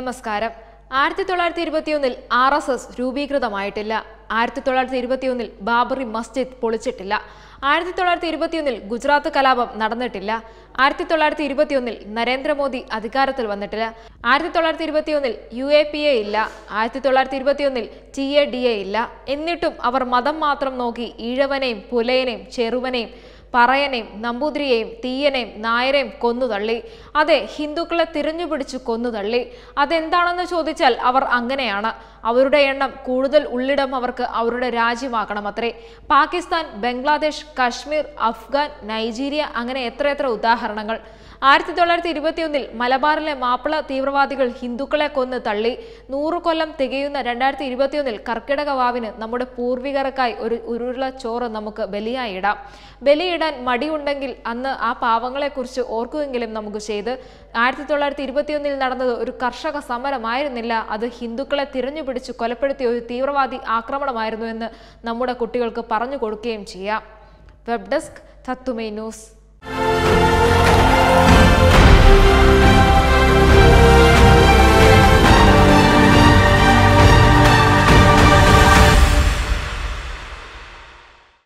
നമസ്കാരം ആയിരത്തി തൊള്ളായിരത്തി ഇരുപത്തിയൊന്നിൽ ആർ എസ് എസ് രൂപീകൃതമായിട്ടില്ല ആയിരത്തി തൊള്ളായിരത്തി ഇരുപത്തിയൊന്നിൽ ബാബറി മസ്ജിദ് പൊളിച്ചിട്ടില്ല ആയിരത്തി തൊള്ളായിരത്തി ഇരുപത്തിയൊന്നിൽ ഗുജറാത്ത് കലാപം നടന്നിട്ടില്ല ആയിരത്തി തൊള്ളായിരത്തി ഇരുപത്തിയൊന്നിൽ നരേന്ദ്രമോദി അധികാരത്തിൽ വന്നിട്ടില്ല ആയിരത്തി തൊള്ളായിരത്തി ഇരുപത്തിയൊന്നിൽ യു എ പി എ ഇല്ല ആയിരത്തി തൊള്ളായിരത്തി ഇരുപത്തിയൊന്നിൽ ടി എ ഡി എ ഇല്ല എന്നിട്ടും അവർ മതം മാത്രം നോക്കി ഈഴവനെയും പുലയനെയും ചെറുവനെയും പറയനെയും നമ്പൂതിരിയെയും തീയനെയും നായരെയും കൊന്നുതള്ളി അതെ ഹിന്ദുക്കളെ തിരഞ്ഞുപിടിച്ചു കൊന്നുതള്ളി അതെന്താണെന്ന് ചോദിച്ചാൽ അവർ അങ്ങനെയാണ് അവരുടെ എണ്ണം കൂടുതൽ ഉള്ളിടം അവർക്ക് അവരുടെ രാജ്യമാക്കണം അത്രേ പാകിസ്ഥാൻ ബംഗ്ലാദേശ് കശ്മീർ അഫ്ഗാൻ നൈജീരിയ അങ്ങനെ എത്രയെത്ര ഉദാഹരണങ്ങൾ ആയിരത്തി തൊള്ളായിരത്തി ഇരുപത്തിയൊന്നിൽ മലബാറിലെ മാപ്പിള തീവ്രവാദികൾ ഹിന്ദുക്കളെ കൊന്ന് തള്ളി നൂറ് കൊല്ലം തികയുന്ന രണ്ടായിരത്തി ഇരുപത്തിയൊന്നിൽ കർക്കിടക വാവിന് നമ്മുടെ പൂർവികർക്കായി ഒരു ഉരുള ചോറ് നമുക്ക് ബലിയായി ഇടാം ബലിയിടാൻ മടിയുണ്ടെങ്കിൽ അന്ന് ആ പാവങ്ങളെക്കുറിച്ച് ഓർക്കുമെങ്കിലും നമുക്ക് ചെയ്ത് ആയിരത്തി തൊള്ളായിരത്തി ഇരുപത്തിയൊന്നിൽ നടന്നത് ഒരു കർഷക സമരമായിരുന്നില്ല അത് ഹിന്ദുക്കളെ തിരഞ്ഞുപിടിച്ച് കൊലപ്പെടുത്തിയ ഒരു തീവ്രവാദി ആക്രമണമായിരുന്നു എന്ന് നമ്മുടെ കുട്ടികൾക്ക് പറഞ്ഞു കൊടുക്കുകയും ചെയ്യാം വെബ് ഡെസ്ക് തത്തുമൈ ന്യൂസ്